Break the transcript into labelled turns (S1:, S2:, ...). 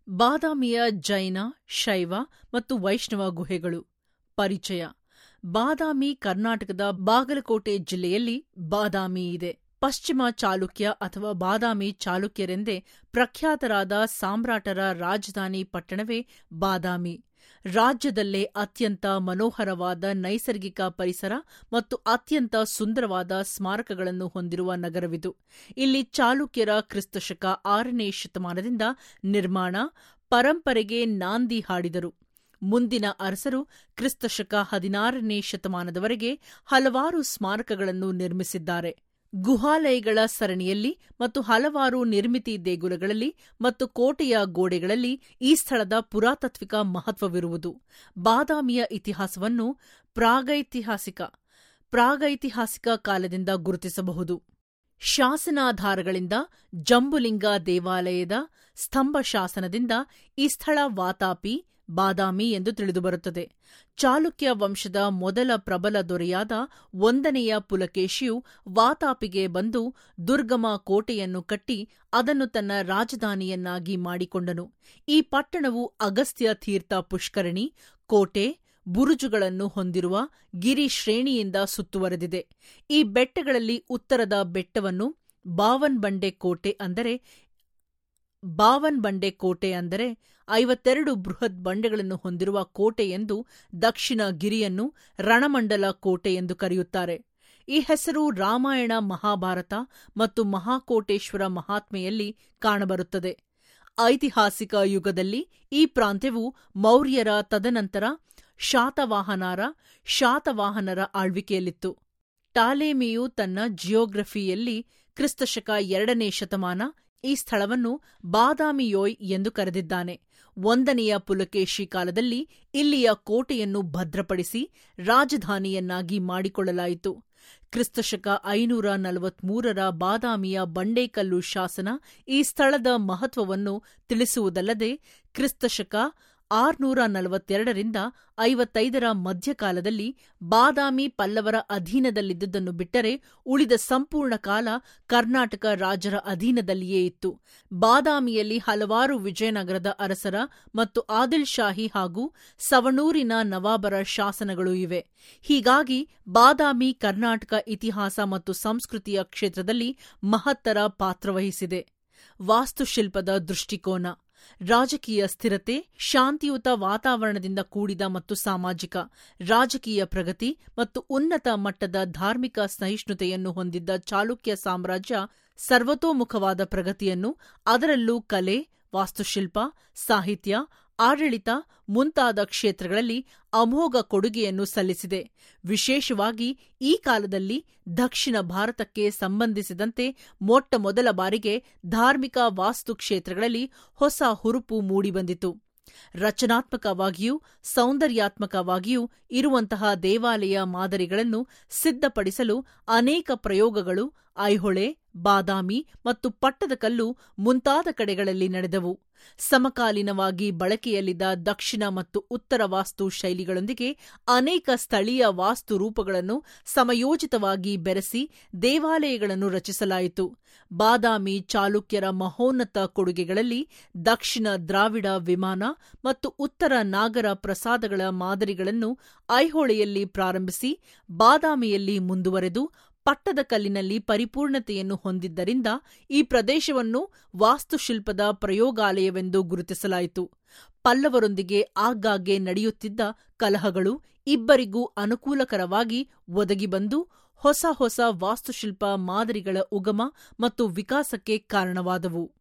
S1: ಬಾದಾಮಿಯ ಜೈನ ಶೈವ ಮತ್ತು ವೈಷ್ಣವ ಗುಹೆಗಳು ಪರಿಚಯ ಬಾದಾಮಿ ಕರ್ನಾಟಕದ ಬಾಗಲಕೋಟೆ ಜಿಲ್ಲೆಯಲ್ಲಿ ಬಾದಾಮಿ ಇದೆ ಪಶ್ಚಿಮ ಚಾಲುಕ್ಯ ಅಥವಾ ಬಾದಾಮಿ ಚಾಲುಕ್ಯರೆಂದೇ ಪ್ರಖ್ಯಾತರಾದ ಸಾಮ್ರಾಟರ ರಾಜಧಾನಿ ಪಟ್ಟಣವೇ ಬಾದಾಮಿ ರಾಜ್ಯದಲ್ಲೇ ಅತ್ಯಂತ ಮನೋಹರವಾದ ನೈಸರ್ಗಿಕ ಪರಿಸರ ಮತ್ತು ಅತ್ಯಂತ ಸುಂದರವಾದ ಸ್ಮಾರಕಗಳನ್ನು ಹೊಂದಿರುವ ನಗರವಿದು ಇಲ್ಲಿ ಚಾಲುಕ್ಯರ ಕ್ರಿಸ್ತಶಕ ಆರನೇ ಶತಮಾನದಿಂದ ನಿರ್ಮಾಣ ಪರಂಪರೆಗೆ ನಾಂದಿ ಹಾಡಿದರು ಮುಂದಿನ ಅರಸರು ಕ್ರಿಸ್ತಶಕ ಹದಿನಾರನೇ ಶತಮಾನದವರೆಗೆ ಹಲವಾರು ಸ್ಮಾರಕಗಳನ್ನು ನಿರ್ಮಿಸಿದ್ದಾರೆ ಗುಹಾಲಯಗಳ ಸರಣಿಯಲ್ಲಿ ಮತ್ತು ಹಲವಾರು ನಿರ್ಮಿತಿ ದೇಗುಲಗಳಲ್ಲಿ ಮತ್ತು ಕೋಟೆಯ ಗೋಡೆಗಳಲ್ಲಿ ಈ ಸ್ಥಳದ ಪುರಾತತ್ವಿಕ ಮಹತ್ವವಿರುವುದು ಬಾದಾಮಿಯ ಇತಿಹಾಸವನ್ನು ಪ್ರಾಗೈತಿಹಾಸಿಕ ಪ್ರಾಗೈತಿಹಾಸಿಕ ಕಾಲದಿಂದ ಗುರುತಿಸಬಹುದು ಶಾಸನಾಧಾರಗಳಿಂದ ಜಂಬುಲಿಂಗ ದೇವಾಲಯದ ಸ್ತಂಭ ಶಾಸನದಿಂದ ಈ ಸ್ಥಳ ವಾತಾಪಿ ಬಾದಾಮಿ ಎಂದು ತಿಳಿದುಬರುತ್ತದೆ ಚಾಲುಕ್ಯ ವಂಶದ ಮೊದಲ ಪ್ರಬಲ ದೊರೆಯಾದ ಒಂದನೆಯ ಪುಲಕೇಶಿಯು ವಾತಾಪಿಗೆ ಬಂದು ದುರ್ಗಮ ಕೋಟೆಯನ್ನು ಕಟ್ಟಿ ಅದನ್ನು ತನ್ನ ರಾಜಧಾನಿಯನ್ನಾಗಿ ಮಾಡಿಕೊಂಡನು ಈ ಪಟ್ಟಣವು ಅಗಸ್ತ್ಯ ತೀರ್ಥ ಪುಷ್ಕರಣಿ ಕೋಟೆ ಬುರುಜುಗಳನ್ನು ಹೊಂದಿರುವ ಗಿರಿ ಶ್ರೇಣಿಯಿಂದ ಸುತ್ತುವರೆದಿದೆ ಈ ಬೆಟ್ಟಗಳಲ್ಲಿ ಉತ್ತರದ ಬೆಟ್ಟವನ್ನು ಬಾವನ್ ಬಂಡೆ ಕೋಟೆ ಅಂದರೆ ಬಾವನ್ ಬಂಡೆ ಕೋಟೆ ಅಂದರೆ ಐವತ್ತೆರಡು ಬೃಹತ್ ಬಂಡೆಗಳನ್ನು ಹೊಂದಿರುವ ಕೋಟೆ ಎಂದು ದಕ್ಷಿಣ ಗಿರಿಯನ್ನು ರಣಮಂಡಲ ಕೋಟೆ ಎಂದು ಕರೆಯುತ್ತಾರೆ ಈ ಹೆಸರು ರಾಮಾಯಣ ಮಹಾಭಾರತ ಮತ್ತು ಮಹಾಕೋಟೇಶ್ವರ ಮಹಾತ್ಮೆಯಲ್ಲಿ ಕಾಣಬರುತ್ತದೆ ಐತಿಹಾಸಿಕ ಯುಗದಲ್ಲಿ ಈ ಪ್ರಾಂತ್ಯವು ಮೌರ್ಯರ ತದನಂತರ ಶಾತವಾಹನರ ಶಾತವಾಹನರ ಆಳ್ವಿಕೆಯಲ್ಲಿತ್ತು ಟಾಲೆಮಿಯು ತನ್ನ ಜಿಯೋಗ್ರಫಿಯಲ್ಲಿ ಕ್ರಿಸ್ತಶಕ ಎರಡನೇ ಶತಮಾನ ಈ ಸ್ಥಳವನ್ನು ಬಾದಾಮಿಯೋಯ್ ಎಂದು ಕರೆದಿದ್ದಾನೆ ಒಂದನೆಯ ಪುಲಕೇಶಿ ಕಾಲದಲ್ಲಿ ಇಲ್ಲಿಯ ಕೋಟೆಯನ್ನು ಭದ್ರಪಡಿಸಿ ರಾಜಧಾನಿಯನ್ನಾಗಿ ಮಾಡಿಕೊಳ್ಳಲಾಯಿತು ಕ್ರಿಸ್ತಶಕ ಐನೂರ ನಲವತ್ಮೂರರ ಬಾದಾಮಿಯ ಬಂಡೇಕಲ್ಲು ಶಾಸನ ಈ ಸ್ಥಳದ ಮಹತ್ವವನ್ನು ತಿಳಿಸುವುದಲ್ಲದೆ ಕ್ರಿಸ್ತಶಕ ಆರ್ನೂರ ನಲವತ್ತೆರಡರಿಂದ ಐವತ್ತೈದರ ಮಧ್ಯಕಾಲದಲ್ಲಿ ಬಾದಾಮಿ ಪಲ್ಲವರ ಅಧೀನದಲ್ಲಿದ್ದುದನ್ನು ಬಿಟ್ಟರೆ ಉಳಿದ ಸಂಪೂರ್ಣ ಕಾಲ ಕರ್ನಾಟಕ ರಾಜರ ಅಧೀನದಲ್ಲಿಯೇ ಇತ್ತು ಬಾದಾಮಿಯಲ್ಲಿ ಹಲವಾರು ವಿಜಯನಗರದ ಅರಸರ ಮತ್ತು ಆದಿಲ್ ಶಾಹಿ ಹಾಗೂ ಸವಣೂರಿನ ನವಾಬರ ಶಾಸನಗಳು ಇವೆ ಹೀಗಾಗಿ ಬಾದಾಮಿ ಕರ್ನಾಟಕ ಇತಿಹಾಸ ಮತ್ತು ಸಂಸ್ಕೃತಿಯ ಕ್ಷೇತ್ರದಲ್ಲಿ ಮಹತ್ತರ ಪಾತ್ರವಹಿಸಿದೆ ವಾಸ್ತುಶಿಲ್ಪದ ದೃಷ್ಟಿಕೋನ ರಾಜಕೀಯ ಸ್ಥಿರತೆ ಶಾಂತಿಯುತ ವಾತಾವರಣದಿಂದ ಕೂಡಿದ ಮತ್ತು ಸಾಮಾಜಿಕ ರಾಜಕೀಯ ಪ್ರಗತಿ ಮತ್ತು ಉನ್ನತ ಮಟ್ಟದ ಧಾರ್ಮಿಕ ಸಹಿಷ್ಣುತೆಯನ್ನು ಹೊಂದಿದ್ದ ಚಾಲುಕ್ಯ ಸಾಮ್ರಾಜ್ಯ ಸರ್ವತೋಮುಖವಾದ ಪ್ರಗತಿಯನ್ನು ಅದರಲ್ಲೂ ಕಲೆ ವಾಸ್ತುಶಿಲ್ಪ ಸಾಹಿತ್ಯ ಆಡಳಿತ ಮುಂತಾದ ಕ್ಷೇತ್ರಗಳಲ್ಲಿ ಅಮೋಘ ಕೊಡುಗೆಯನ್ನು ಸಲ್ಲಿಸಿದೆ ವಿಶೇಷವಾಗಿ ಈ ಕಾಲದಲ್ಲಿ ದಕ್ಷಿಣ ಭಾರತಕ್ಕೆ ಸಂಬಂಧಿಸಿದಂತೆ ಮೊಟ್ಟ ಮೊದಲ ಬಾರಿಗೆ ಧಾರ್ಮಿಕ ವಾಸ್ತು ಕ್ಷೇತ್ರಗಳಲ್ಲಿ ಹೊಸ ಹುರುಪು ಮೂಡಿಬಂದಿತು ರಚನಾತ್ಮಕವಾಗಿಯೂ ಸೌಂದರ್ಯಾತ್ಮಕವಾಗಿಯೂ ಇರುವಂತಹ ದೇವಾಲಯ ಮಾದರಿಗಳನ್ನು ಸಿದ್ಧಪಡಿಸಲು ಅನೇಕ ಪ್ರಯೋಗಗಳು ಐಹೊಳೆ ಬಾದಾಮಿ ಮತ್ತು ಪಟ್ಟದಕಲ್ಲು ಮುಂತಾದ ಕಡೆಗಳಲ್ಲಿ ನಡೆದವು ಸಮಕಾಲೀನವಾಗಿ ಬಳಕೆಯಲ್ಲಿದ್ದ ದಕ್ಷಿಣ ಮತ್ತು ಉತ್ತರ ವಾಸ್ತು ಶೈಲಿಗಳೊಂದಿಗೆ ಅನೇಕ ಸ್ಥಳೀಯ ವಾಸ್ತು ರೂಪಗಳನ್ನು ಸಮಯೋಚಿತವಾಗಿ ಬೆರೆಸಿ ದೇವಾಲಯಗಳನ್ನು ರಚಿಸಲಾಯಿತು ಬಾದಾಮಿ ಚಾಲುಕ್ಯರ ಮಹೋನ್ನತ ಕೊಡುಗೆಗಳಲ್ಲಿ ದಕ್ಷಿಣ ದ್ರಾವಿಡ ವಿಮಾನ ಮತ್ತು ಉತ್ತರ ನಾಗರ ಪ್ರಸಾದಗಳ ಮಾದರಿಗಳನ್ನು ಐಹೊಳೆಯಲ್ಲಿ ಪ್ರಾರಂಭಿಸಿ ಬಾದಾಮಿಯಲ್ಲಿ ಮುಂದುವರೆದು ಪಟ್ಟದಕಲ್ಲಿನಲ್ಲಿ ಪರಿಪೂರ್ಣತೆಯನ್ನು ಹೊಂದಿದ್ದರಿಂದ ಈ ಪ್ರದೇಶವನ್ನು ವಾಸ್ತುಶಿಲ್ಪದ ಪ್ರಯೋಗಾಲಯವೆಂದು ಗುರುತಿಸಲಾಯಿತು ಪಲ್ಲವರೊಂದಿಗೆ ಆಗಾಗ್ಗೆ ನಡೆಯುತ್ತಿದ್ದ ಕಲಹಗಳು ಇಬ್ಬರಿಗೂ ಅನುಕೂಲಕರವಾಗಿ ಒದಗಿಬಂದು ಹೊಸ ಹೊಸ ವಾಸ್ತುಶಿಲ್ಪ ಮಾದರಿಗಳ ಉಗಮ ಮತ್ತು ವಿಕಾಸಕ್ಕೆ ಕಾರಣವಾದವು